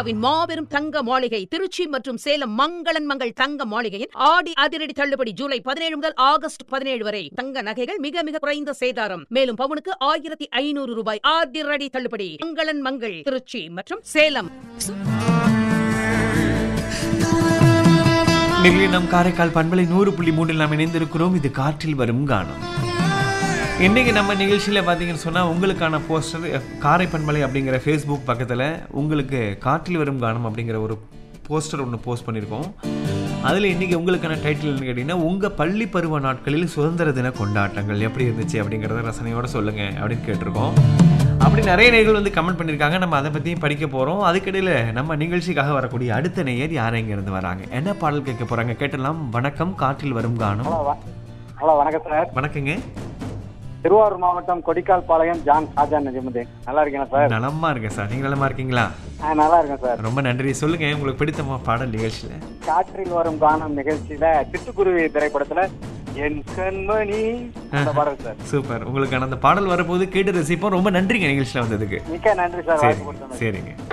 இந்தியாவின் மாபெரும் தங்க மாளிகை திருச்சி மற்றும் சேலம் மங்களன் மங்கள் தங்க மாளிகையின் ஆடி அதிரடி தள்ளுபடி ஜூலை பதினேழு முதல் ஆகஸ்ட் பதினேழு வரை தங்க நகைகள் மிக மிக குறைந்த சேதாரம் மேலும் பவுனுக்கு ஆயிரத்தி ஐநூறு ரூபாய் அதிரடி தள்ளுபடி மங்களன் மங்கள் திருச்சி மற்றும் சேலம் நெல்லிய நம் காரைக்கால் பண்பலை நூறு புள்ளி மூன்றில் நாம் இணைந்திருக்கிறோம் இது காற்றில் வரும் கானம் இன்னைக்கு நம்ம நிகழ்ச்சியில் பார்த்தீங்கன்னு சொன்னால் உங்களுக்கான போஸ்டர் காரை பண்பலை அப்படிங்கிற ஃபேஸ்புக் பக்கத்தில் உங்களுக்கு காற்றில் வரும் கானம் அப்படிங்கிற ஒரு போஸ்டர் ஒன்று போஸ்ட் பண்ணியிருக்கோம் அதில் இன்றைக்கி உங்களுக்கான டைட்டில் என்ன கேட்டிங்கன்னா உங்கள் பள்ளி பருவ நாட்களில் சுதந்திர தின கொண்டாட்டங்கள் எப்படி இருந்துச்சு அப்படிங்கிறத ரசனையோட சொல்லுங்கள் அப்படின்னு கேட்டிருக்கோம் அப்படி நிறைய நேர்கள் வந்து கமெண்ட் பண்ணியிருக்காங்க நம்ம அதை பற்றியும் படிக்க போகிறோம் அதுக்கிடையில் நம்ம நிகழ்ச்சிக்காக வரக்கூடிய அடுத்த நேயர் யார் இருந்து வராங்க என்ன பாடல் கேட்க போகிறாங்க கேட்டலாம் வணக்கம் காற்றில் வரும் கானம் ஹலோ வ- ஹலோ வணக்கம் சார் வணக்கங்க திருவாரூர் மாவட்டம் கொடிக்கால் பாளையம் ஜான் ஷாஜான் நஜிமுதீன் நல்லா இருக்கீங்களா சார் நலமா இருக்கேன் சார் நீங்க நலமா இருக்கீங்களா ஆ நல்லா இருக்கேன் சார் ரொம்ப நன்றி சொல்லுங்க உங்களுக்கு பிடித்த பாடல் நிகழ்ச்சியில காற்றில் வரும் கானம் நிகழ்ச்சியில சிட்டுக்குருவி திரைப்படத்துல என் கண்மணி அந்த பாடல் சார் சூப்பர் உங்களுக்கான அந்த பாடல் வரப்போது கேட்டு ரசிப்போம் ரொம்ப நன்றிங்க நிகழ்ச்சியில வந்ததுக்கு மிக்க நன்றி சார் சரி வாய்ப்பு கொடுத்தது சரிங்க